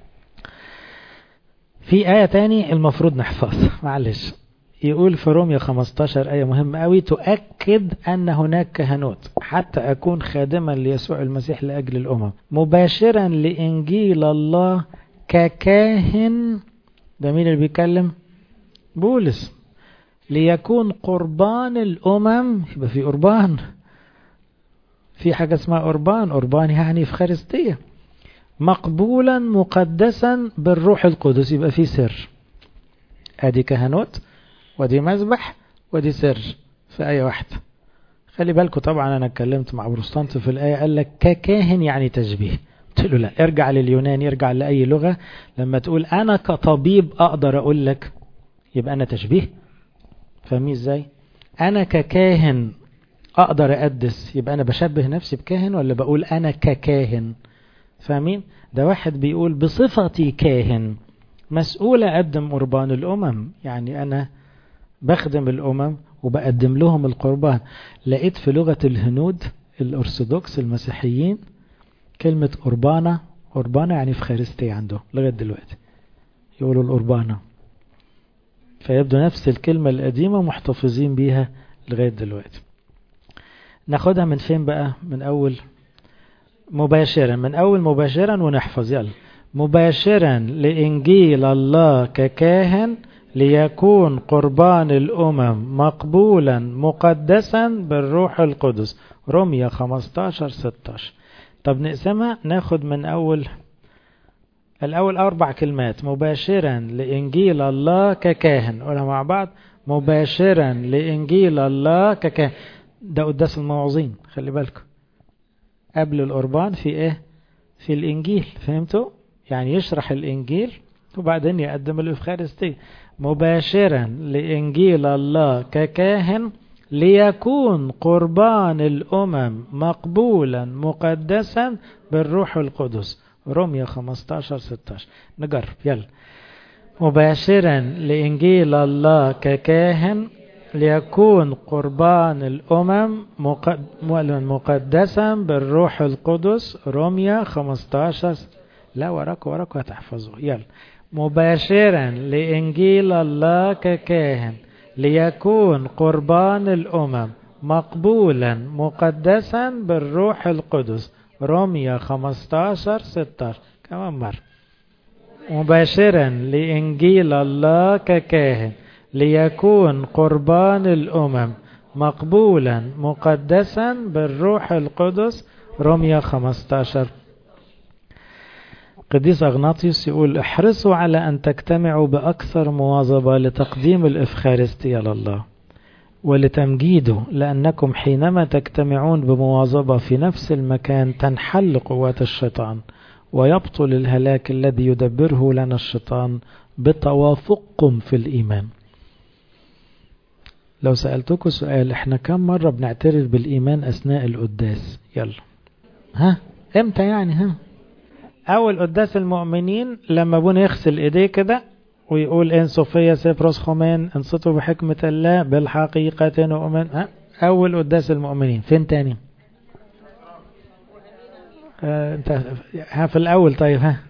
في آية تاني المفروض نحفظها معلش يقول في روميا 15 آية مهمة قوي تؤكد أن هناك كهنوت حتى أكون خادما ليسوع المسيح لأجل الأمم مباشرا لإنجيل الله ككاهن ده مين اللي بيتكلم بولس ليكون قربان الأمم يبقى في قربان في حاجة اسمها قربان قربان يعني في خارستية مقبولا مقدسا بالروح القدس يبقى في سر ادي كهنوت ودي مذبح ودي سر في آية واحدة خلي بالكم طبعا أنا اتكلمت مع بروستانت في الآية قال لك ككاهن يعني تشبيه قلت له لا ارجع لليونان ارجع لأي لغة لما تقول أنا كطبيب أقدر أقول لك يبقى أنا تشبيه فاهمين ازاي أنا ككاهن أقدر أقدس يبقى أنا بشبه نفسي بكاهن ولا بقول أنا ككاهن فاهمين ده واحد بيقول بصفتي كاهن مسؤول أقدم قربان الأمم يعني أنا بخدم الأمم وبقدم لهم القربان لقيت في لغة الهنود الأرثوذكس المسيحيين كلمة قربانة قربانة يعني في خارستي عنده لغاية دلوقتي يقولوا القربانة فيبدو نفس الكلمة القديمة محتفظين بيها لغاية دلوقتي ناخدها من فين بقى من أول مباشرا من أول مباشرا ونحفظ يلا مباشرا لإنجيل الله ككاهن ليكون قربان الأمم مقبولا مقدسا بالروح القدس رمية 15 16 طب نقسمها ناخد من أول الأول أربع كلمات مباشرا لإنجيل الله ككاهن قولها مع بعض مباشرا لإنجيل الله ككاهن ده قداس الموعظين خلي بالكم قبل القربان في إيه في الإنجيل فهمتوا يعني يشرح الإنجيل وبعدين يقدم الإفخارستية مباشرا لإنجيل الله ككاهن ليكون قربان الأمم مقبولا مقدسا بالروح القدس رمية 15 16 نجرب يلا مباشرا لإنجيل الله ككاهن ليكون قربان الأمم مقدسا بالروح القدس رمية 15 لا وراك وراك هتحفظه يلا مباشرا لإنجيل الله ككاهن ليكون قربان الأمم مقبولا مقدسا بالروح القدس رمية 15 16 كمان مرة مباشرا لإنجيل الله ككاهن ليكون قربان الأمم مقبولا مقدسا بالروح القدس رمية 15 قديس أغناطيوس يقول احرصوا على أن تجتمعوا بأكثر مواظبة لتقديم الإفخارستية لله ولتمجيده لأنكم حينما تجتمعون بمواظبة في نفس المكان تنحل قوات الشيطان ويبطل الهلاك الذي يدبره لنا الشيطان بتوافقكم في الإيمان لو سألتكم سؤال احنا كم مرة بنعترف بالإيمان أثناء القداس يلا ها امتى يعني ها أول قداس المؤمنين لما ابونا يغسل ايديه كده ويقول ان صوفيا سيبروس خومين انصتوا بحكمة الله بالحقيقة نؤمن ها أول قداس المؤمنين فين تاني آه انت ها في الأول طيب ها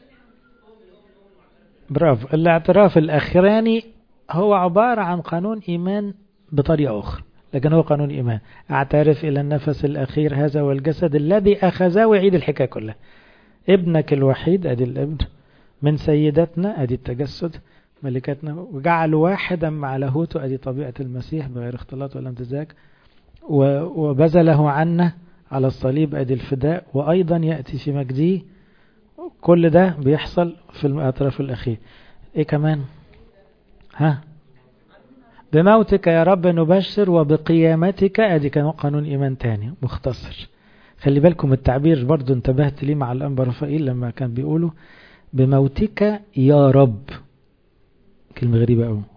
برافو الاعتراف الأخراني هو عبارة عن قانون إيمان بطريقة أخرى لكن هو قانون إيمان أعترف إلى النفس الأخير هذا والجسد الذي أخذه ويعيد الحكاية كلها ابنك الوحيد أدي الابن من سيدتنا أدي التجسد ملكتنا وجعل واحدا مع لاهوته أدي طبيعة المسيح بغير اختلاط ولا امتزاج وبذله عنا على الصليب أدي الفداء وأيضا يأتي في مجده كل ده بيحصل في الأطراف الأخير إيه كمان ها بموتك يا رب نبشر وبقيامتك ادي كان قانون ايمان تاني مختصر خلي بالكم التعبير برضو انتبهت ليه مع الانبا رفائيل لما كان بيقولوا بموتك يا رب كلمة غريبة قوي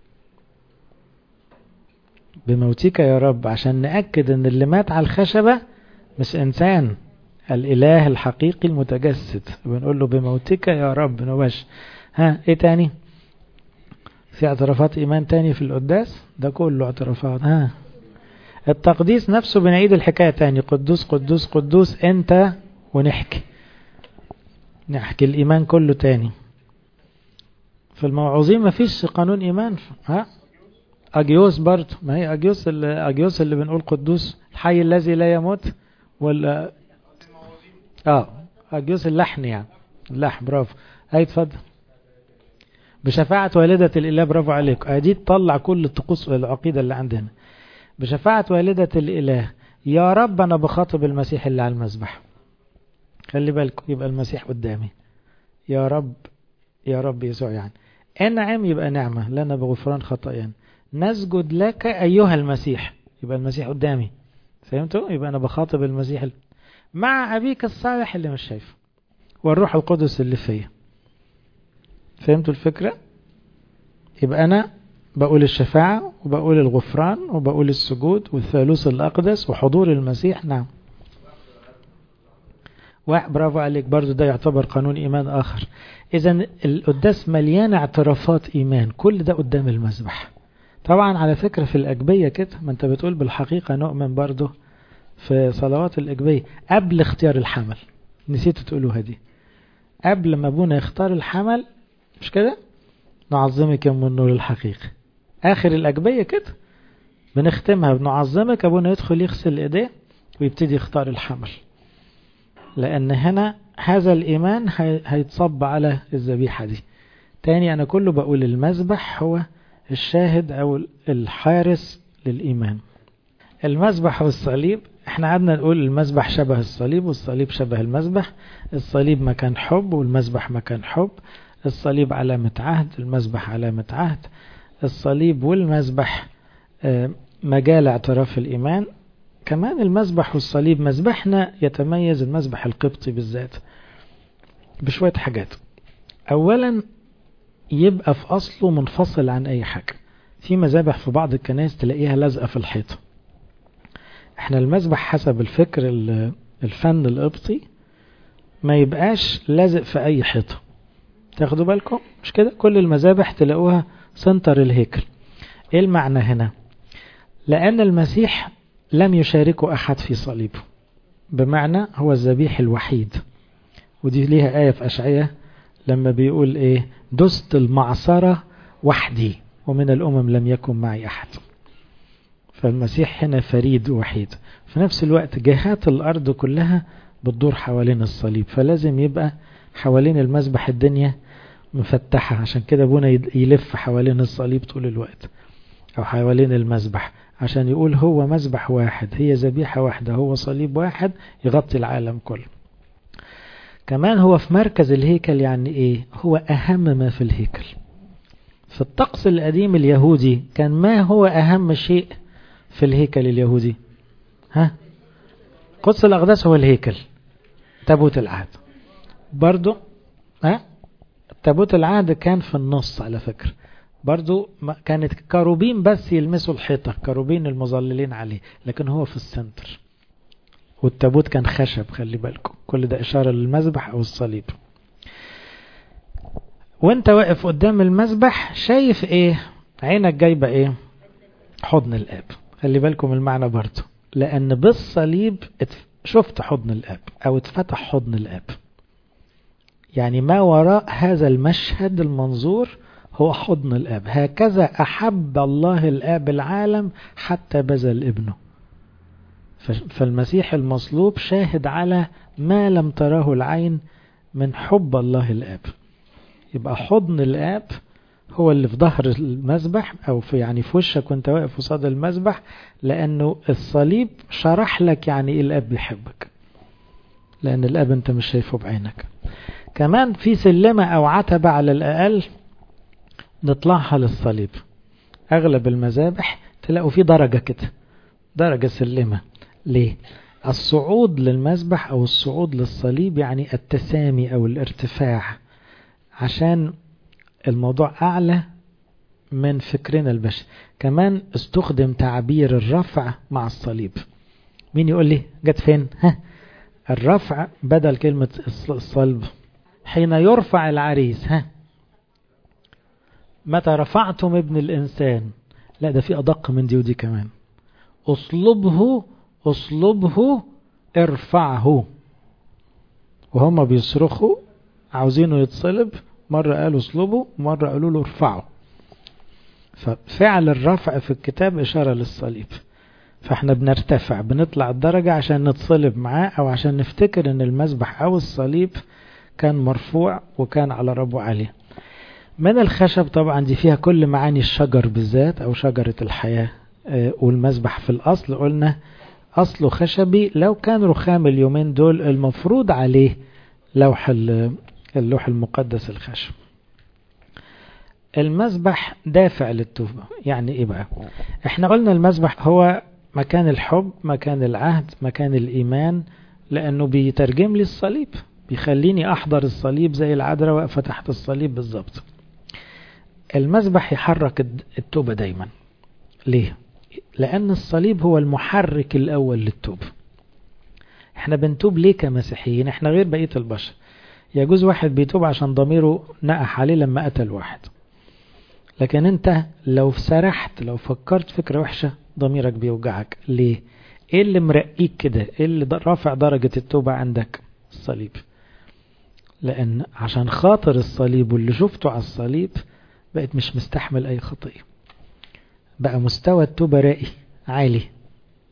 بموتك يا رب عشان نأكد ان اللي مات على الخشبة مش انسان الاله الحقيقي المتجسد بنقول له بموتك يا رب نبشر ها ايه تاني في اعترافات إيمان تاني في القداس ده كله اعترافات ها التقديس نفسه بنعيد الحكاية تاني قدوس قدوس قدوس انت ونحكي نحكي الإيمان كله تاني في الموعظين ما فيش قانون إيمان ها أجيوس برضه ما هي أجيوس اللي أجيوس اللي بنقول قدوس الحي الذي لا يموت ولا اه أجيوس اللحن يعني اللحن برافو هاي اتفضل بشفاعة والدة الإله برافو عليك دي تطلع كل الطقوس والعقيدة اللي عندنا بشفاعة والدة الإله يا رب أنا بخاطب المسيح اللي على المذبح خلي بالكم يبقى المسيح قدامي يا رب يا رب يسوع يعني انعم يبقى نعمة لنا بغفران خطايانا نسجد لك أيها المسيح يبقى المسيح قدامي فهمتوا يبقى أنا بخاطب المسيح مع أبيك الصالح اللي مش شايفه والروح القدس اللي فيا فهمتوا الفكرة يبقى أنا بقول الشفاعة وبقول الغفران وبقول السجود والثالوث الأقدس وحضور المسيح نعم واحد برافو عليك برضو ده يعتبر قانون إيمان آخر إذا القداس مليان اعترافات إيمان كل ده قدام المذبح طبعا على فكرة في الأجبية كده ما أنت بتقول بالحقيقة نؤمن برضو في صلوات الأجبية قبل اختيار الحمل نسيتوا تقولوها دي قبل ما ابونا يختار الحمل مش كده نعظمك يا ام النور الحقيقي اخر الاجبيه كده بنختمها بنعظمك ابونا يدخل يغسل ايديه ويبتدي يختار الحمل لان هنا هذا الإيمان هيتصب على الذبيحة دي تاني أنا كله بقول المذبح هو الشاهد أو الحارس للإيمان المذبح والصليب احنا قعدنا نقول المذبح شبه الصليب والصليب شبه المذبح الصليب مكان حب والمذبح مكان حب الصليب علامة عهد المذبح علامة عهد الصليب والمذبح مجال اعتراف الإيمان كمان المذبح والصليب مذبحنا يتميز المذبح القبطي بالذات بشوية حاجات أولا يبقى في أصله منفصل عن أي حاجة في مذابح في بعض الكنائس تلاقيها لازقة في الحيطة احنا المذبح حسب الفكر الفن القبطي ما يبقاش لازق في أي حيطة تاخدوا بالكم مش كده كل المذابح تلاقوها سنتر الهيكل ايه المعنى هنا لأن المسيح لم يشاركه أحد في صليبه بمعنى هو الذبيح الوحيد ودي ليها آية في أشعية لما بيقول إيه دست المعصرة وحدي ومن الأمم لم يكن معي أحد فالمسيح هنا فريد وحيد في نفس الوقت جهات الأرض كلها بتدور حوالين الصليب فلازم يبقى حوالين المذبح الدنيا مفتحة عشان كده ابونا يلف حوالين الصليب طول الوقت أو حوالين المذبح عشان يقول هو مذبح واحد هي ذبيحة واحدة هو صليب واحد يغطي العالم كله كمان هو في مركز الهيكل يعني ايه هو أهم ما في الهيكل في الطقس القديم اليهودي كان ما هو أهم شيء في الهيكل اليهودي ها قدس الأقداس هو الهيكل تابوت العهد برضو ها تابوت العهد كان في النص على فكرة برضو كانت كروبين بس يلمسوا الحيطة كروبين المظللين عليه لكن هو في السنتر والتابوت كان خشب خلي بالكم كل ده إشارة للمذبح أو الصليب وانت واقف قدام المذبح شايف ايه عينك جايبة ايه حضن الاب خلي بالكم المعنى برضو لان بالصليب شفت حضن الاب او اتفتح حضن الاب يعني ما وراء هذا المشهد المنظور هو حضن الاب هكذا احب الله الاب العالم حتى بذل ابنه فالمسيح المصلوب شاهد على ما لم تراه العين من حب الله الاب يبقى حضن الاب هو اللي في ظهر المذبح او في يعني في وشك وانت واقف قصاد المذبح لانه الصليب شرح لك يعني ايه الاب بيحبك لان الاب انت مش شايفه بعينك كمان في سلمة او عتبة على الاقل نطلعها للصليب اغلب المذابح تلاقوا في درجة كده درجة سلمة ليه الصعود للمذبح او الصعود للصليب يعني التسامي او الارتفاع عشان الموضوع أعلى من فكرنا البشري كمان استخدم تعبير الرفع مع الصليب مين يقول لي جت فين ها الرفع بدل كلمة الصلب حين يرفع العريس ها متى رفعتم ابن الإنسان لا ده في أدق من دي ودي كمان اصلبه اصلبه ارفعه وهم بيصرخوا عاوزينه يتصلب مرة قالوا اصلبه مرة قالوا له ارفعه ففعل الرفع في الكتاب إشارة للصليب فاحنا بنرتفع بنطلع الدرجة عشان نتصلب معاه أو عشان نفتكر ان المذبح أو الصليب كان مرفوع وكان على ربه عليه من الخشب طبعا دي فيها كل معاني الشجر بالذات أو شجرة الحياة والمذبح في الأصل قلنا أصله خشبي لو كان رخام اليومين دول المفروض عليه لوح اللوح المقدس الخشب المذبح دافع للتوبة يعني ايه بقى احنا قلنا المذبح هو مكان الحب مكان العهد مكان الإيمان لأنه بيترجم لي الصليب بيخليني أحضر الصليب زي العذراء واقفة تحت الصليب بالظبط المذبح يحرك التوبة دايما ليه لأن الصليب هو المحرك الأول للتوبة احنا بنتوب ليه كمسيحيين احنا غير بقية البشر يجوز واحد بيتوب عشان ضميره نقح عليه لما قتل واحد لكن انت لو سرحت لو فكرت فكرة وحشة ضميرك بيوجعك ليه ايه اللي مرقيك كده ايه اللي رافع درجة التوبة عندك الصليب لان عشان خاطر الصليب واللي شفته على الصليب بقت مش مستحمل اي خطية بقى مستوى التوبة رائي عالي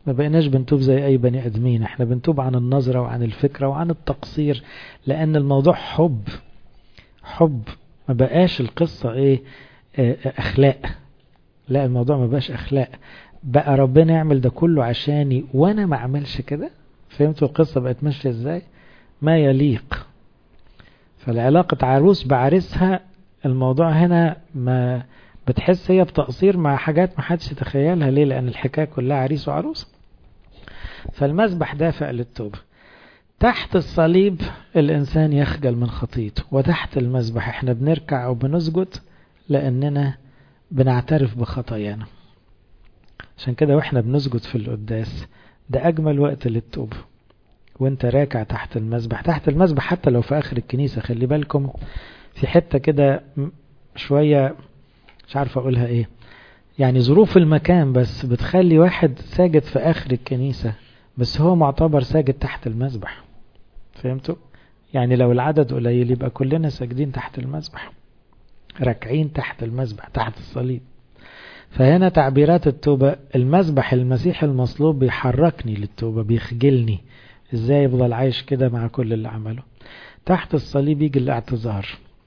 ما بقيناش بنتوب زي أي بني أدمين احنا بنتوب عن النظرة وعن الفكرة وعن التقصير لأن الموضوع حب حب ما بقاش القصة ايه اه أخلاق لا الموضوع ما بقاش أخلاق بقى ربنا يعمل ده كله عشاني وأنا ما أعملش كده فهمتوا القصة بقت ماشية ازاي ما يليق فالعلاقة عروس بعرسها الموضوع هنا ما بتحس هي بتقصير مع حاجات ما حدش يتخيلها ليه لأن الحكاية كلها عريس وعروس فالمسبح دافع للتوبة تحت الصليب الإنسان يخجل من خطيته وتحت المسبح احنا بنركع أو بنسجد لأننا بنعترف بخطايانا عشان كده واحنا بنسجد في القداس ده أجمل وقت للتوبة وانت راكع تحت المسبح تحت المسبح حتى لو في آخر الكنيسة خلي بالكم في حتة كده شوية مش عارف أقولها إيه يعني ظروف المكان بس بتخلي واحد ساجد في آخر الكنيسة بس هو معتبر ساجد تحت المسبح فهمتوا؟ يعني لو العدد قليل يبقى كلنا ساجدين تحت المسبح راكعين تحت المسبح تحت الصليب فهنا تعبيرات التوبة المسبح المسيح المصلوب بيحركني للتوبة بيخجلني ازاي يفضل عايش كده مع كل اللي عمله تحت الصليب يجي الاعتذار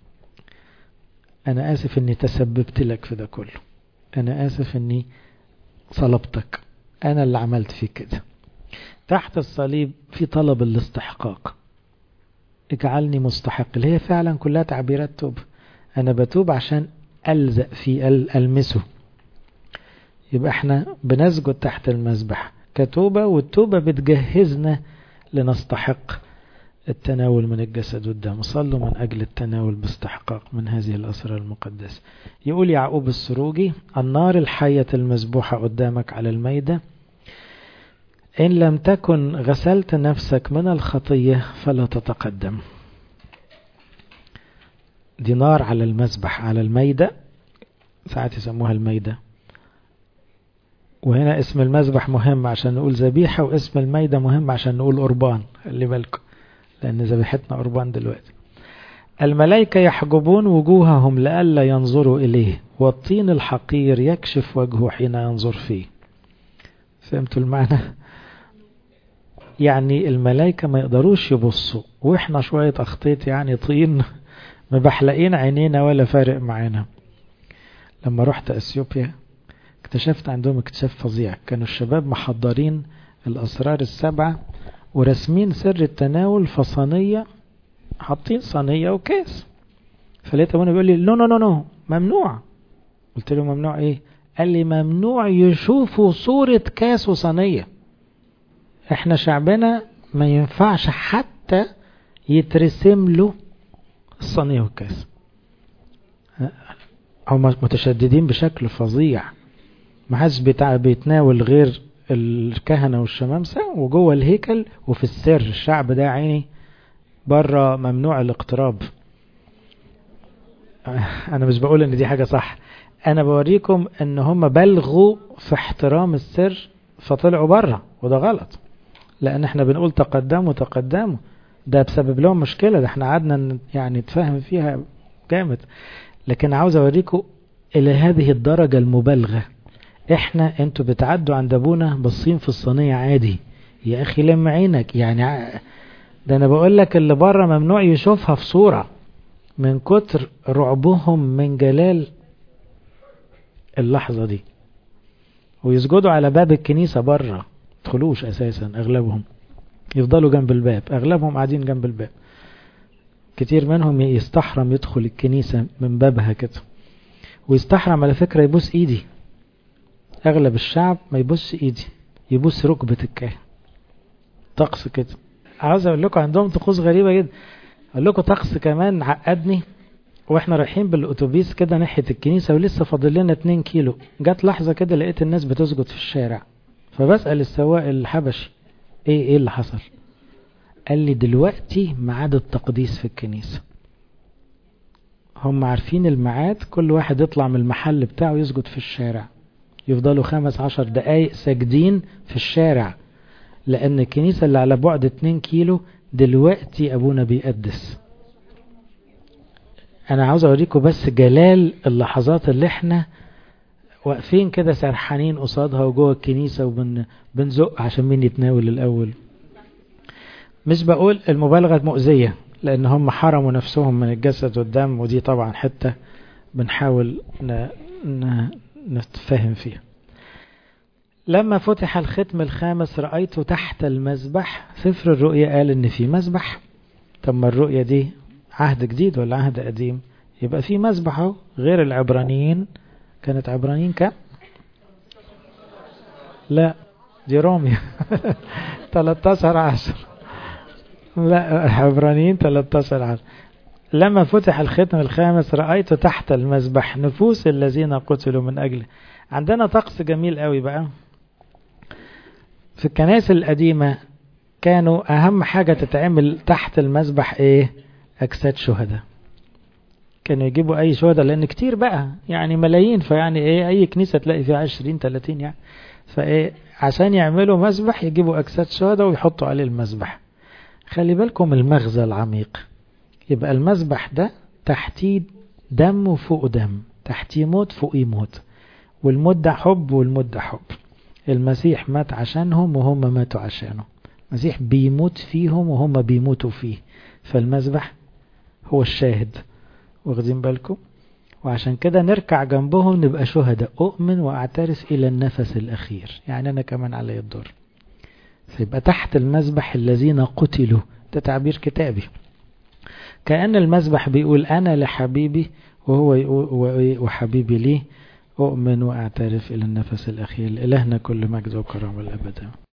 انا اسف اني تسببت لك في ده كله انا اسف اني صلبتك انا اللي عملت فيك كده تحت الصليب في طلب الاستحقاق اجعلني مستحق اللي هي فعلا كلها تعبيرات توبة انا بتوب عشان الزق فيه المسه يبقى احنا بنسجد تحت المسبح كتوبة والتوبة بتجهزنا لنستحق التناول من الجسد والدم صلوا من أجل التناول باستحقاق من هذه الأسرة المقدسة يقول يعقوب السروجي النار الحية المذبوحة قدامك على الميدة إن لم تكن غسلت نفسك من الخطية فلا تتقدم دي نار على المذبح على الميدة ساعات يسموها الميدة وهنا اسم المذبح مهم عشان نقول ذبيحة واسم الميدة مهم عشان نقول قربان خلي بالكم لأن ذبيحتنا قربان دلوقتي الملائكة يحجبون وجوههم لئلا ينظروا إليه والطين الحقير يكشف وجهه حين ينظر فيه فهمتوا المعنى يعني الملائكة ما يقدروش يبصوا وإحنا شوية أخطيت يعني طين مبحلقين عينينا ولا فارق معانا لما رحت أثيوبيا اكتشفت عندهم اكتشاف فظيع كانوا الشباب محضرين الأسرار السبعة ورسمين سر التناول في صينية حاطين صينية وكاس فلقيت ابونا بيقول لي نو نو نو نو ممنوع قلت له ممنوع ايه قال لي ممنوع يشوفوا صورة كاس وصينية احنا شعبنا ما ينفعش حتى يترسم له الصينية والكاس هم متشددين بشكل فظيع ما حدش بيتناول غير الكهنة والشمامسة وجوه الهيكل وفي السر الشعب ده عيني بره ممنوع الاقتراب انا مش بقول ان دي حاجة صح انا بوريكم ان هم بلغوا في احترام السر فطلعوا بره وده غلط لان احنا بنقول تقدموا تقدموا ده بسبب لهم مشكلة ده احنا قعدنا يعني نتفاهم فيها جامد لكن عاوز اوريكم الى هذه الدرجة المبالغة احنا انتوا بتعدوا عند ابونا باصين في الصينية عادي يا اخي لم عينك يعني ده انا بقول لك اللي بره ممنوع يشوفها في صورة من كتر رعبهم من جلال اللحظة دي ويسجدوا على باب الكنيسة بره يدخلوش اساسا اغلبهم يفضلوا جنب الباب اغلبهم قاعدين جنب الباب كتير منهم يستحرم يدخل الكنيسة من بابها كده ويستحرم على فكرة يبوس ايدي اغلب الشعب ما يبص ايدي يبص ركبة الكاهن طقس كده عاوز اقول لكم عندهم طقوس غريبة جدا اقول لكم طقس كمان عقدني واحنا رايحين بالاتوبيس كده ناحية الكنيسة ولسه فاضل لنا 2 كيلو جت لحظة كده لقيت الناس بتسجد في الشارع فبسأل السواق الحبشي ايه ايه اللي حصل قال لي دلوقتي ميعاد التقديس في الكنيسة هم عارفين الميعاد كل واحد يطلع من المحل بتاعه يسجد في الشارع يفضلوا خمس عشر دقايق ساجدين في الشارع لأن الكنيسة اللي على بعد 2 كيلو دلوقتي أبونا بيقدس أنا عاوز أوريكم بس جلال اللحظات اللي احنا واقفين كده سرحانين قصادها وجوه الكنيسة وبنزق عشان مين يتناول الأول مش بقول المبالغة مؤذية لأن هم حرموا نفسهم من الجسد والدم ودي طبعا حتة بنحاول ن... ن... نتفهم فيها لما فتح الختم الخامس رأيته تحت المذبح سفر الرؤيا قال ان في مذبح طب ما الرؤيا دي عهد جديد ولا عهد قديم يبقى في مذبح اهو غير العبرانيين كانت عبرانيين كام لا دي روميا 13 10 لا عبرانيين 13 10 لما فتح الختم الخامس رأيت تحت المذبح نفوس الذين قتلوا من أجله عندنا طقس جميل قوي بقى في الكنائس القديمة كانوا أهم حاجة تتعمل تحت المذبح إيه أجساد شهداء كانوا يجيبوا أي شهداء لأن كتير بقى يعني ملايين فيعني إيه أي كنيسة تلاقي فيها 20 30 يعني فإيه عشان يعملوا مذبح يجيبوا أجساد شهداء ويحطوا عليه المذبح خلي بالكم المغزى العميق يبقى المذبح ده تحتيه دم وفوق دم تحتيه موت فوقيه موت والموت ده حب والموت ده حب المسيح مات عشانهم وهم ماتوا عشانه المسيح بيموت فيهم وهم بيموتوا فيه فالمذبح هو الشاهد واخدين بالكم وعشان كده نركع جنبهم نبقى شهداء أؤمن وأعترف إلى النفس الأخير يعني أنا كمان علي الدور فيبقى تحت المذبح الذين قتلوا ده تعبير كتابي كأن المذبح بيقول أنا لحبيبي وهو وحبيبي ليه أؤمن وأعترف إلى النفس الأخير إلهنا كل مجد وكرم الأبد